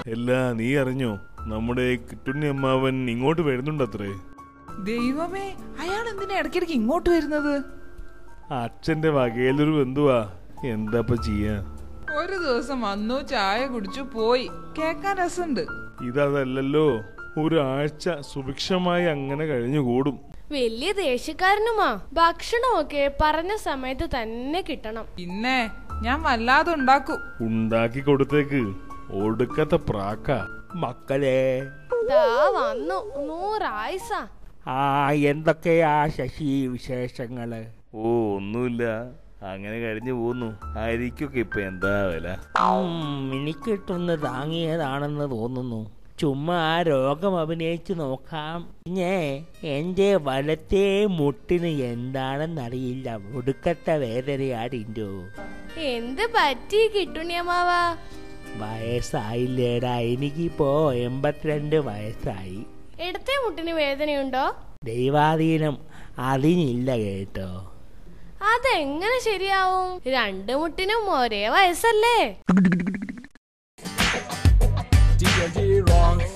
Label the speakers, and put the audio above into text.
Speaker 1: എല്ലാ നീ അറിഞ്ഞോ നമ്മുടെ കിട്ടുണ്ണി അമ്മാവൻ ഇങ്ങോട്ട് വരുന്നുണ്ടത്രേ
Speaker 2: ദൈവമേ അയാൾ എന്തിനാ ഇടയ്ക്കിടയ്ക്ക് ഇങ്ങോട്ട് വരുന്നത്
Speaker 1: അച്ഛന്റെ വകയിലൊരു ബന്ധുവാ എന്താപ്പ ചെയ്യാ
Speaker 2: ഒരു ദിവസം വന്നു ചായ കുടിച്ചു പോയി കേക്കാൻ രസമുണ്ട്
Speaker 1: ഇതല്ലല്ലോ ഒരാഴ്ച സുഭിക്ഷമായി അങ്ങനെ കഴിഞ്ഞുകൂടും
Speaker 3: വലിയ ദേഷ്യക്കാരനുമാ ഭക്ഷണമൊക്കെ പറഞ്ഞ സമയത്ത് തന്നെ കിട്ടണം
Speaker 2: പിന്നെ ഞാൻ വല്ലാതെ ഉണ്ടാക്കും
Speaker 1: ഉണ്ടാക്കി കൊടുത്തേക്ക് ഒടുക്കത്തെ പ്രാക്ക
Speaker 4: മക്കളെ
Speaker 3: ദാ വന്നു നൂറായിസ
Speaker 4: ആ എന്തൊക്കെയാ ശശി വിശേഷങ്ങള്
Speaker 1: ഓ ഒന്നുമില്ല അങ്ങനെ കഴിഞ്ഞു പോന്നു അരിക്കൊക്കെ ഇപ്പൊ എന്താ വില
Speaker 4: ഉം, എനിക്കിട്ടൊന്ന് താങ്ങിയതാണെന്ന് തോന്നുന്നു ചുമ്മാ ആ രോഗം അഭിനയിച്ച് നോക്കാം ഞേ എന്റെ വലത്തേ മുട്ടിന് എന്താണെന്നറിയില്ല ഒടുക്കത്തെ വേദനയാടിൻ്റോ
Speaker 3: എന്ത് പറ്റി കിട്ടുണ്ണിയമ്മാവാ
Speaker 4: വയസ്സായില്ലേടാ എനിക്കിപ്പോ എൺപത്തിരണ്ട് വയസ്സായി
Speaker 3: ഇടത്തെ മുട്ടിന് വേദനയുണ്ടോ
Speaker 4: ദൈവാധീനം അതിനില്ല കേട്ടോ
Speaker 3: അതെങ്ങനെ ശരിയാവും രണ്ട് മുട്ടിനും ഒരേ വയസ്സല്ലേ
Speaker 5: D&D wrong